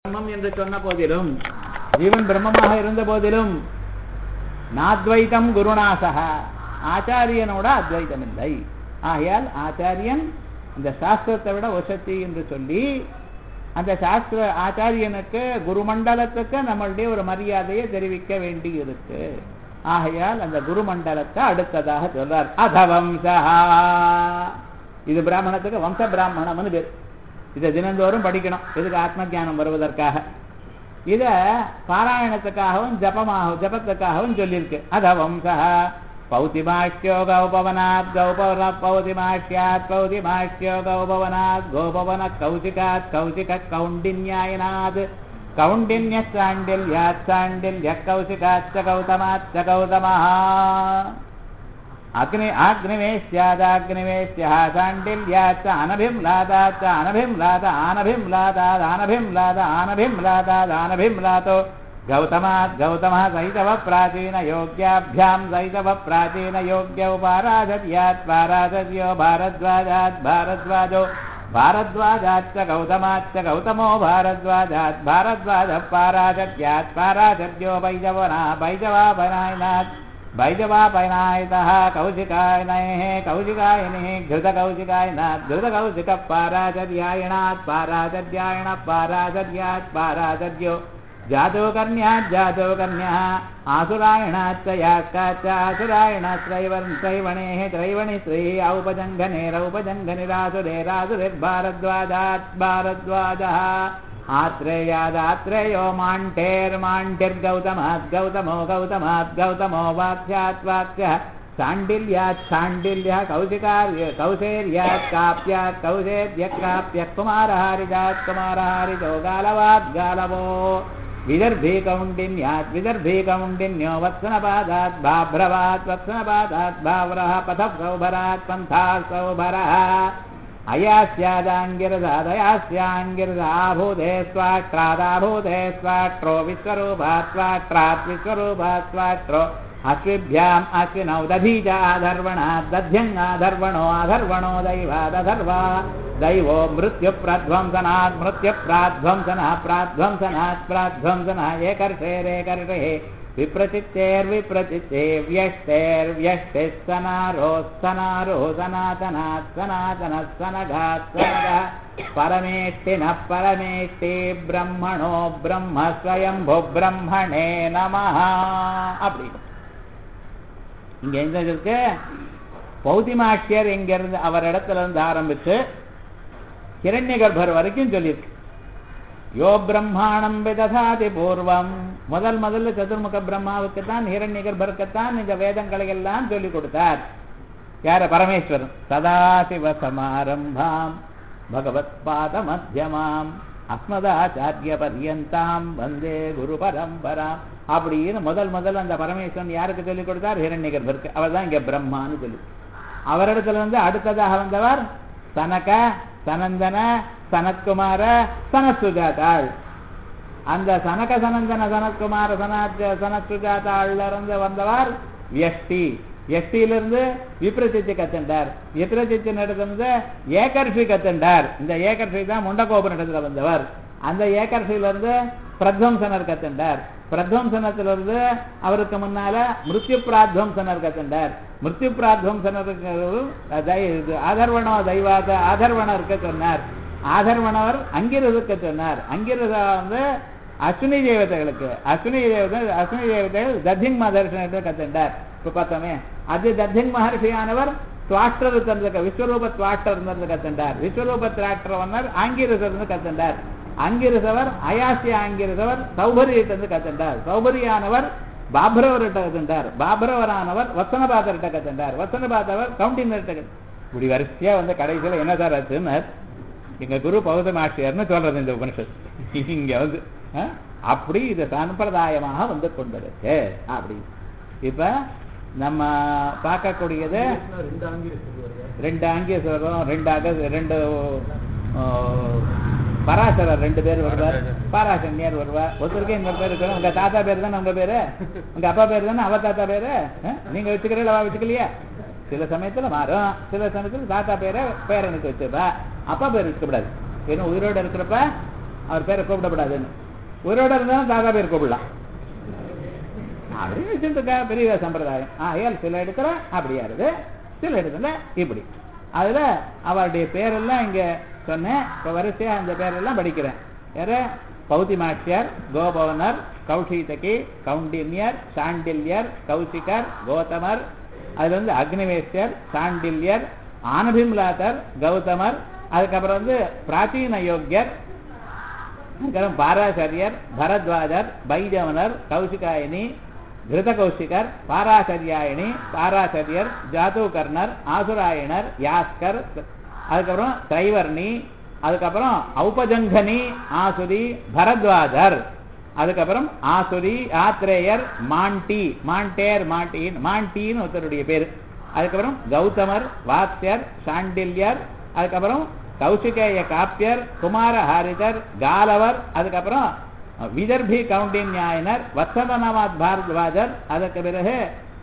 பிரம்மம் என்று சொன்ன போதிலும் ஜீவன் பிரம்மமாக இருந்த போதிலும் நாத்வைத்தம் குருநாசக ஆச்சாரியனோட அத்வைத்தம் இல்லை ஆகையால் ஆச்சாரியன் இந்த சாஸ்திரத்தை விட வசத்தி என்று சொல்லி அந்த சாஸ்திர ஆச்சாரியனுக்கு குருமண்டலத்துக்கு நம்மளுடைய ஒரு மரியாதையை தெரிவிக்க வேண்டி இருக்கு ஆகையால் அந்த குருமண்டலத்தை அடுத்ததாக சொல்றார் அதவம்சா இது பிராமணத்துக்கு வம்ச பிராமணம்னு பேர் இதை தினந்தோறும் படிக்கணும் இதுக்கு ஆத்ம ஜானம் வருவதற்காக இத பாராயணத்துக்காகவும் ஜபமாக ஜபத்துக்காகவும் சொல்லியிருக்கு அத வம்சா பௌத்திமாஷ்யோ கௌபவனாத் கௌபவன பௌத்திமாஷ்யாத் பௌத்திமாஷ்யோ கௌபவனாத் கோபவன கௌசிகாத் கௌசிக கௌண்டின்யாயனாத் கௌண்டின்ய சாண்டில்யாத் சாண்டில்ய கௌசிகாச்ச கௌதமாச்ச கௌதமः अग्नि आग्निवेश्यादाग्निवेश्यः साण्डिल्याच्च अनभिम्लादाच्च अनभिम्लाद आनभिम्लादाद् आनभिम्लाद आनभिम्लादाद् आनभिम्लातो गौतमात् गौतमः सैतव प्राचीनयोग्याभ्यां सैतव प्राचीनयोग्यौ पाराजर्यात् पाराजर्यो भारद्वाजात् भारद्वाजो भारद्वाजाच्च गौतमाच्च गौतमो भारद्वाजात् भारद्वाजः पाराजर्यात् पाराजर्यो वैजवना वैजवापनायनात् वैजवापयनायतः कौशिकायनैः कौशिकायनिः घृतकौशिकायनात् घृतकौशिकः पाराचर्यायणात् पाराचर्यायणः पाराचर्यात् पाराचर्यो जातोकर्ण्यात् जातोकर्ण्यः आसुरायणाच्च यास्काच्च आसुरायणत्रैवन् त्रैवणेः त्रैवणि स्त्रीः औपजङ्घनेरौपजङ्घनिरासुरेरासुरिर्भारद्वाजात् भारद्वाजः आत्रेयादात्रेयो माण्ठेर्माण्ठिर्गौतमात् गौतमो गौतमात् गौतमो वाक्यात् वाक्यः साण्डिल्यात् साण्डिल्यः कौशिकार्य कौशेर्यात् काप्यात् कौशेर्यः काप्यः कुमारहारिजात् कुमारहारिजो गालवात् गालवो विदर्भी कौण्डिन्यात् विदर्भी कौण्डिन्यो वत्सनपादात् भाभ्रवात् वत्सनपादात् भाव्रः पथः सौभरात् पन्थात् सौभरः अयास्यादाङ्गिरदादयास्याङ्गिरदाभूते स्वाट्रादाभूते स्वाट्रो विश्वरूपात् स्वाट्रात् विश्वरूपात् स्वाट्रो अश्विभ्याम् अश्विनौ दधीजाधर्वणात् दध्यङ्गाधर्वणो अधर्वणो दैवादधर्वा दैवो मृत्युप्रध्वंसनात् मृत्युप्राध्वंसनः प्राध्वंसनात् प्राध्वंसनः एकर्षेरेकर्षेः विप्रचित्तेर्विप्रचित्ते व्यष्टेर्व्यष्टिः सनारोस्तनारो सनातनात् सनातनः सनघात् सनघः परमेष्टिनः परमेष्टि ब्रह्मणो ब्रह्म स्वयம்பு பிரம்மணே நமः அப்படி இங்க எங்க இருக்கு பௌதிமாட்சியர் இங்கிருந்து அவர் இடத்துல இருந்து ஆரம்பிச்சு கிரண்ய கர்ப்பர் வரைக்கும் சொல்லியிருக்கு யோ பிரம்மாணம் விததாதி பூர்வம் முதல் முதல்ல சதுர்முக பிரம்மாவுக்கு தான் ஹிரண்ய கர்ப்பருக்குத்தான் இந்த வேதங்களை எல்லாம் சொல்லிக் கொடுத்தார் யார பரமேஸ்வரன் சதாசிவ சமாரம்பாம் பகவத் பாத மத்தியமாம் அஸ்மதாச்சாரிய பரியந்தாம் வந்தே குரு பரம்பராம் அப்படின்னு முதல் முதல் அந்த பரமேஸ்வரன் யாருக்கு சொல்லிக் கொடுத்தார் ஹிரண்ய கர்ப்பருக்கு அவர் தான் இங்க பிரம்மான்னு சொல்லி அவரிடத்துல இருந்து அடுத்ததாக வந்தவர் சனக சனந்தன சனத்குமார சனத்சுஜாதாள் அந்த சனக சனந்தன சனத்குமார சனத் சனத்சுஜாதாள்ல இருந்து வந்தவர் வியஷ்டி எஷ்டியிலிருந்து விப்ரசித்தி கத்தண்டார் விப்ரசித்தி நடத்திருந்து ஏகர்ஷி கத்தண்டார் இந்த ஏகர்ஷி தான் முண்டகோபுர இடத்துல வந்தவர் அந்த ஏகர்ஷியிலிருந்து பிரத்வம்சனர் கத்தண்டார் பிரத்வம்சனத்திலிருந்து அவருக்கு முன்னால மிருத்யு பிராத்வம்சனர் கத்தண்டார் மிருத்யு பிராத்வம்சனருக்கு ஆதர்வணோ தெய்வாத ஆதர்வணம் இருக்க சொன்னார் ஆதர்வணவர் அங்கிரதுக்கு சொன்னார் அங்கிரத வந்து அஸ்வினி தேவதைகளுக்கு அஸ்வினி தேவதை அஸ்வினி தேவதைகள் தத்திங் மகர்ஷி கத்துண்டார் இப்ப பார்த்தோமே அது தத்திங் மகர்ஷியானவர் துவாஷ்டர் தந்த விஸ்வரூப துவாஷ்டர் இருந்து கத்துண்டார் விஸ்வரூப திராஷ்டர் வந்தார் ஆங்கிரசர் இருந்து கத்துண்டார் அங்கிருந்தவர் அயாசிய அங்கிருந்தவர் சௌபரியத்திலிருந்து கத்துண்டார் சௌபரியானவர் பாபரவர்கிட்ட கத்துண்டார் பாபரவரானவர் வசனபாதர்கிட்ட கத்துண்டார் வசனபாதவர் கவுண்டினர்கிட்ட இப்படி வரிசையா வந்து கடைசியில் என்ன சார் ஆச்சுன்னு எங்க குரு பௌதமாட்சியர்னு சொல்றது இந்த உபனிஷத் இங்க வந்து அப்படி இது சம்பிரதாயமாக வந்து கொண்டிருக்கு அப்படி இப்ப நம்ம பார்க்கக்கூடியது ரெண்டு ஆங்கியஸ்வரம் ரெண்டு அக ரெண்டு பராசரர் ரெண்டு பேர் வருவார் பாராசன்யர் வருவார் ஒருத்தருக்கே இன்னொரு பேர் இருக்கணும் உங்க தாத்தா பேர் தானே உங்க பேரு உங்க அப்பா பேர் தானே அவ தாத்தா பேரு நீங்க வச்சுக்கிறீங்களா வச்சுக்கலையா சில சமயத்துல மாறும் சில சமயத்துல தாத்தா பேரை பேரனுக்கு வச்சிருப்பா அப்பா பேர் இருக்கக்கூடாது ஏன்னா உயிரோட இருக்கிறப்ப அவர் பேரை கூப்பிடப்படாதுன்னு உயிரோட இருந்தாலும் தாத்தா பேர் கூப்பிடலாம் அப்படின்னு வச்சுருக்கா பெரிய சம்பிரதாயம் ஆகையால் சில இடத்துல அப்படியா இருக்கு சில இடத்துல இப்படி அதுல அவருடைய பேரெல்லாம் இங்க சொன்னேன் இப்ப வரிசையா அந்த பேரெல்லாம் படிக்கிறேன் யாரு பௌத்திமாட்சியர் கோபவனர் கௌஷிதகி கௌண்டின்யர் சாண்டில்யர் கௌசிகர் கோதமர் அதுல வந்து அக்னிவேஷ்யர் சாண்டில்யர் ஆனபிம்லாதர் கௌதமர் அதுக்கப்புறம் வந்து பிராச்சீன யோக்கியர் அதுக்கப்புறம் பாராசரியர் பரத்வாஜர் பைஜவனர் கௌசிகாயினி கிருத கௌசிகர் பாராசரியாயினி பாராசரியர் ஜாதூகர்ணர் ஆசுராயணர் யாஸ்கர் அதுக்கப்புறம் திரைவர்ணி அதுக்கப்புறம் ஔபஜங்கனி ஆசுரி பரத்வாஜர் அதுக்கப்புறம் ஆசுரி ஆத்ரேயர் மாண்டி மாண்டேர் மாட்டின் மாண்டின்னு ஒருத்தருடைய பேரு அதுக்கப்புறம் கௌதமர் வாத்யர் சாண்டில்யர் அதுக்கப்புறம் கௌசிகேய காப்பியர் குமார ஹாரிதர் காலவர் அதுக்கப்புறம் விதர்பி கவுண்டின் நியாயனர் வத்சதனவாத் பாரத்வாஜர் அதுக்கு பிறகு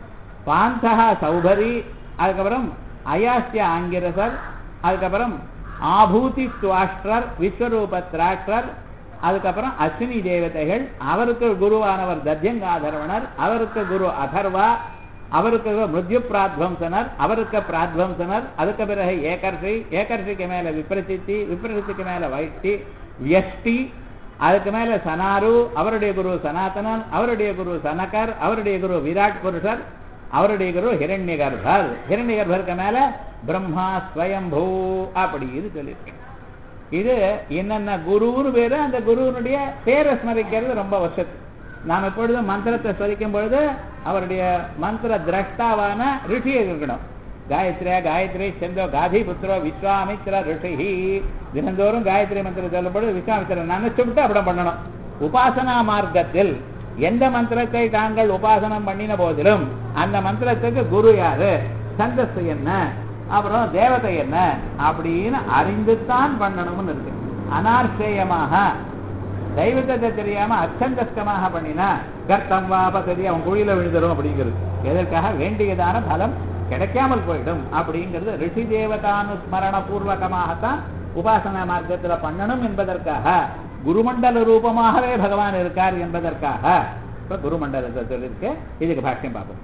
பாந்தகா சௌபரி அதுக்கப்புறம் அயாஸ்ய ஆங்கிரசர் அதுக்கப்புறம் ஆபூதி துவாஷ்டர் விஸ்வரூப திராஷ்டர் அதுக்கப்புறம் அஸ்வினி தேவதைகள் அவருக்கு குருவானவர் தத்யங்காதர்வனர் அவருக்கு குரு அதர்வா அவருக்கு மிருத்யு பிராத்வம்சனர் அவருக்கு பிராத்வம்சனர் அதுக்கு பிறகு ஏகர்ஷி ஏகர்ஷிக்கு மேல விப்ரசித்தி விப்ரசித்திக்கு மேல வைஷ்டி வியஷ்டி அதுக்கு மேல சனாரு அவருடைய குரு சனாதனன் அவருடைய குரு சனகர் அவருடைய குரு விராட் புருஷர் அவருடைய குரு ஹிரண்ய கர்ப்பர் ஹிரண்ய கர்ப்பருக்கு மேல பிரம்மா ஸ்வயம்பூ அப்படி இது சொல்லியிருக்கேன் இது என்னென்ன குருன்னு பேரு அந்த குருவனுடைய பேரை ஸ்மரிக்கிறது ரொம்ப வருஷத்து நாம் எப்பொழுதும் மந்திரத்தை ஸ்மரிக்கும் பொழுது அவருடைய மந்திர திரஷ்டாவான ரிஷியை இருக்கணும் காயத்ரியா காயத்ரி செந்தோ காதி புத்திரோ விஸ்வாமித்ர ரிஷி தினந்தோறும் காயத்ரி மந்திரம் சொல்லும் பொழுது விஸ்வாமித்திரன் நினைச்சு விட்டு அப்படி பண்ணணும் உபாசனா மார்க்கத்தில் எந்த மந்திரத்தை தாங்கள் உபாசனம் பண்ணின போதிலும் அந்த மந்திரத்துக்கு குரு யாரு சந்தஸ் என்ன அப்புறம் தேவதை என்ன அப்படின்னு அறிந்துத்தான் பண்ணணும்னு இருக்கு அனார்ஷேயமாக தெய்வத்தை தெரியாம அச்சந்தஸ்கமாக பண்ணினா கர்த்தம் வாபசதி அவன் குழியில விழுந்துரும் அப்படிங்கிறது எதற்காக வேண்டியதான பலம் கிடைக்காமல் போயிடும் அப்படிங்கிறது ரிஷி தேவதானுஸ்மரண பூர்வகமாகத்தான் உபாசனா மார்க்கத்துல பண்ணணும் என்பதற்காக குருமண்டல ரூபமாகவே பகவான் இருக்கார் என்பதற்காக இப்ப குருமண்டலத்தை சொல்லியிருக்கு இதுக்கு பாஷ்யம் பார்ப்போம்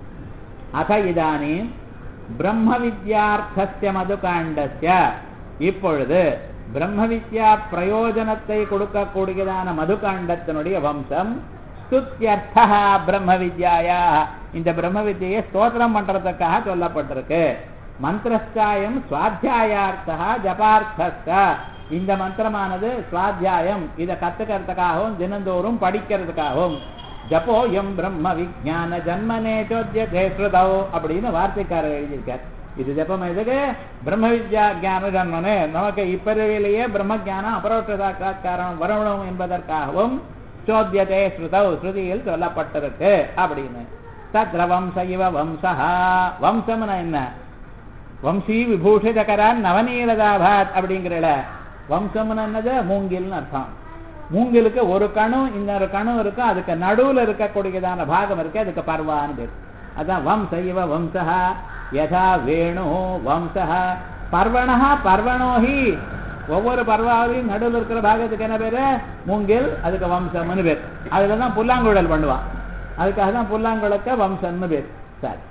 அத இதானீம் பிரம்ம வித்யார்த்தஸ்ய மதுகாண்டஸ்ய இப்பொழுது பிரம்ம வித்யா பிரயோஜனத்தை கொடுக்கக்கூடியதான மதுகாண்டத்தினுடைய வம்சம் ஸ்துத்யர்த்தா பிரம்ம வித்யாயா இந்த பிரம்ம வித்யை ஸ்தோத்திரம் பண்றதுக்காக சொல்லப்பட்டிருக்கு மந்திரஸ்தாயம் சுவாத்தியாயார்த்தா ஜபார்த்தஸ்த இந்த மந்திரமானது சுவாத்தியாயம் இதை கத்துக்கிறதுக்காகவும் தினந்தோறும் படிக்கிறதுக்காகவும் ஜப்போ எம் பிரம்ம விஜான ஜன்மனே சோத்தியதே ஸ்ருதோ அப்படின்னு வார்த்தைக்காரர் எழுதியிருக்கார் இது ஜப்பம் எதுக்கு பிரம்ம வித்யா ஜான ஜன்மனே நமக்கு இப்பிறவிலேயே பிரம்ம ஜானம் அபரோட்ச சாட்சாத்காரம் வரணும் என்பதற்காகவும் சோத்தியதே ஸ்ருதௌ ஸ்ருதியில் சொல்லப்பட்டிருக்கு அப்படின்னு தத்ர வம்ச இவ வம்சா வம்சம்னா என்ன வம்சி விபூஷிதகரான் நவநீரதாபாத் அப்படிங்கிறல வம்சம்னு என்னது மூங்கில்னு அர்த்தம் மூங்கிலுக்கு ஒரு கணு இன்னொரு கணு இருக்கும் அதுக்கு நடுவுல இருக்கக்கூடியதான பாகம் இருக்கு அதுக்கு பர்வான்னு பேர் அதான் வம்ச இவ வம்சா யதா வேணு வம்சா பர்வணா பர்வணோஹி ஒவ்வொரு பர்வாவிலையும் நடுவில் இருக்கிற பாகத்துக்கு என்ன பேரு மூங்கில் அதுக்கு வம்சம்னு பேர் அதுல தான் புல்லாங்குழல் பண்ணுவான் அதுக்காக தான் புல்லாங்குழக்க வம்சம்னு பேர் சரி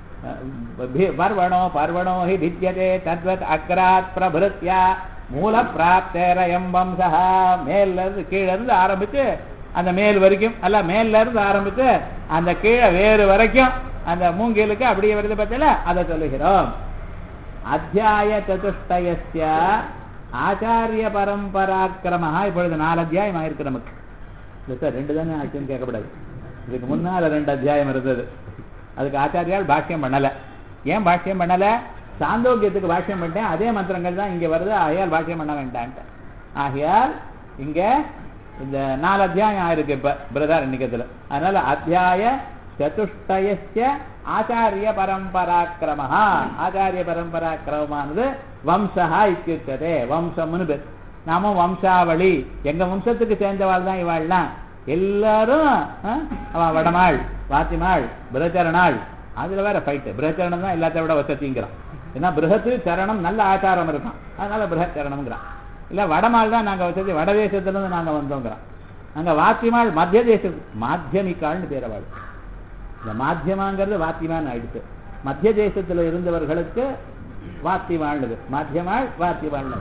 பர்வணோ பர்வணோ ஹி வித்யதே தத்வத் அக்ராத் பிரபுருத்யா மூல பிராப்தேரயம் வம்சா மேல்ல இருந்து கீழே இருந்து ஆரம்பிச்சு அந்த மேல் வரைக்கும் அல்ல மேல்ல இருந்து ஆரம்பிச்சு அந்த கீழே வேறு வரைக்கும் அந்த மூங்கிலுக்கு அப்படியே வருது பார்த்தல அதை சொல்லுகிறோம் அத்தியாய சதுஷ்டயஸ்ய ஆச்சாரிய பரம்பராக்கிரமா இப்பொழுது நாலு அத்தியாயம் ஆயிருக்கு நமக்கு இல்லை சார் ரெண்டு தானே ஆச்சுன்னு கேட்கக்கூடாது இதுக்கு முன்னால ரெண்டு அத்தியாயம் இருந்தது அதுக்கு ஆச்சாரியால் பாஷ்யம் பண்ணல ஏன் பாஷ்யம் பண்ணல சாந்தோக்கியத்துக்கு பாஷ்யம் பண்ணிட்டேன் அதே மந்திரங்கள் தான் இங்க வருது ஆகையால் பாஷ்யம் பண்ண வேண்டான்ட்டு ஆகையால் இங்க இந்த நாலு அத்தியாயம் ஆயிருக்கு இப்ப பிரதாரண்யத்துல அதனால அத்தியாய சதுஷ்டயஸ்ய ஆச்சாரிய பரம்பராக்கிரமஹா ஆச்சாரிய பரம்பராக்கிரமமானது வம்சஹா இத்தியுச்சதே வம்சம்னு பேர் நாம வம்சாவளி எங்க வம்சத்துக்கு சேர்ந்தவாள் தான் இவாள்லாம் எல்லாரும் அவன் வடமாள் வாத்திமாள் பிரச்சரணாள் அதுல வேற ஃபைட்டு பிரச்சரணம் தான் எல்லாத்த விட வசதிங்கிறான் ஏன்னா பிருகத்து சரணம் நல்ல ஆச்சாரம் இருக்கான் அதனால பிருகத் சரணம்ங்கிறான் இல்ல வடமாள் தான் நாங்க வச்சது வட தேசத்துல இருந்து நாங்க வந்தோங்கிறோம் அங்க வாத்தியமாள் மத்திய தேச மாத்தியமிக்காள்னு பேர் அவள் இந்த மாத்தியமாங்கிறது வாத்தியமான்னு ஆயிடுச்சு மத்திய தேசத்துல இருந்தவர்களுக்கு வாத்தியமாள்னது மாத்தியமாள் வாத்தியமாள்னு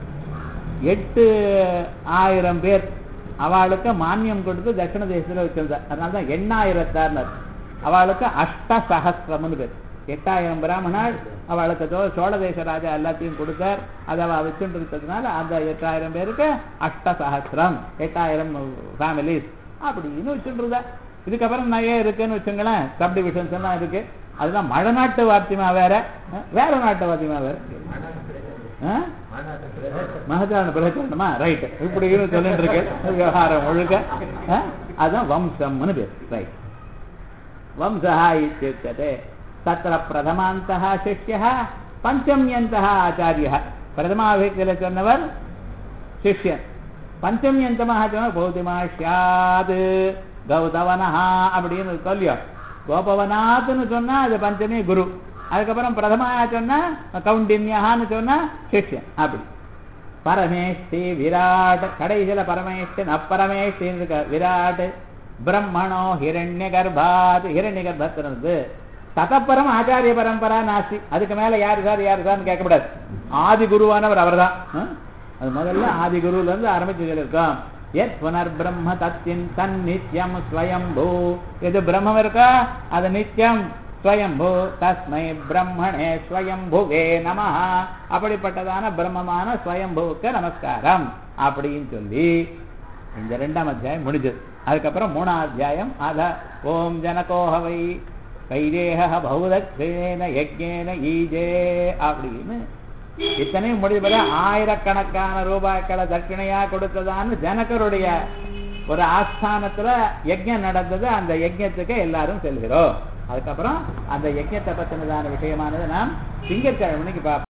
எட்டு ஆயிரம் பேர் அவளுக்கு மானியம் கொடுத்து தட்சிண தேசத்துல வச்சிருந்தார் அதனால தான் எண்ணாயிரத்தார்னர் அவளுக்கு அஷ்ட சகசிரம்னு பேர் எட்டாயிரம் பிராமணாள் அவளுக்கு சோ சோழ தேச ராஜா எல்லாத்தையும் கொடுத்தார் அதை அவள் வச்சுட்டு இருக்கிறதுனால அந்த எட்டாயிரம் பேருக்கு அஷ்ட சகசிரம் எட்டாயிரம் ஃபேமிலிஸ் அப்படின்னு வச்சுட்டு இருந்தா இதுக்கப்புறம் நிறைய இருக்குன்னு வச்சுங்களேன் சப் டிவிஷன்ஸ் எல்லாம் இருக்கு அதுதான் மழை நாட்டு வாத்தியமா வேற அஹ், வேற நாட்டு வாத்தியமா வேற அஹ்? மகதான பிரச்சனமா ரைட் இப்படின்னு சொல்லிட்டு இருக்கு விவகாரம் ஒழுக்க அஹ்? அதான் வம்சம்னு பேர் ரைட் வம்சா இத்தியுச்சதே தத்திர பிரதமாந்தः சிஷ்யः பஞ்சமியந்தः ஆச்சாரியः பிரதமாவியத்தில் சொன்னவர் சிஷ்யன் பஞ்சமியந்தமாக சொன்ன பௌத்திமா ஷியாது கௌதவனஹா அப்படின்னு சொல்லியோ கோபவனாத்னு சொன்னா அது பஞ்சமி குரு அதுக்கப்புறம் பிரதமாயா சொன்னா கவுண்டின்யான்னு சொன்னா சிஷ்யன் அப்படி பரமேஷ்டி விராட் கடைசியில பரமேஷ்டின் அப்பரமேஷ்டின்னு இருக்க விராட் பிரம்மணோ ஹிரண்ய கர்ப்பாத் ஹிரண்ய கர்ப்பத்திலிருந்து ததப்பரம் ஆச்சாரிய பரம்பரா நாஸ்தி அதுக்கு மேல யாரு சார் யாரு சார்னு கேட்கக்கூடாது ஆதி குருவானவர் அவர்தான் ஆ? அது முதல்ல ஆதி குருல இருந்து ஆரம்பிச்சு சொல்லியிருக்கோம் எத் புனர் பிரம்ம தத்தின் தன் நித்யம் ஸ்வயம்பூ எது பிரம்மம் இருக்கா அது நித்யம் ஸ்வயம்பூ தஸ்மை பிரம்மணே ஸ்வயம்புவே நமஹ அப்படிப்பட்டதான பிரம்மமான ஸ்வயம்புவுக்கு நமஸ்காரம் அப்படின்னு சொல்லி இந்த ரெண்டாம் அத்தியாயம் முடிஞ்சது அதுக்கப்புறம் மூணாம் அத்தியாயம் அத ஓம் ஜனகோஹவை கைதேக பௌதக்ஷேன யஜ்ஞேன ஈஜே அப்படின்னு இத்தனையும் முடிவு ஆயிரக்கணக்கான ரூபாய்க்களை தட்சிணையா கொடுத்ததான்னு ஜனகருடைய ஒரு ஆஸ்தானத்துல யஜ்ஞம் நடந்தது அந்த யஜ்ஞத்துக்கு எல்லாரும் செல்கிறோம் அதுக்கப்புறம் அந்த யஜ்ஞத்தை பத்தினதான விஷயமானது நாம் திங்கட்கிழமைக்கு பார்ப்போம்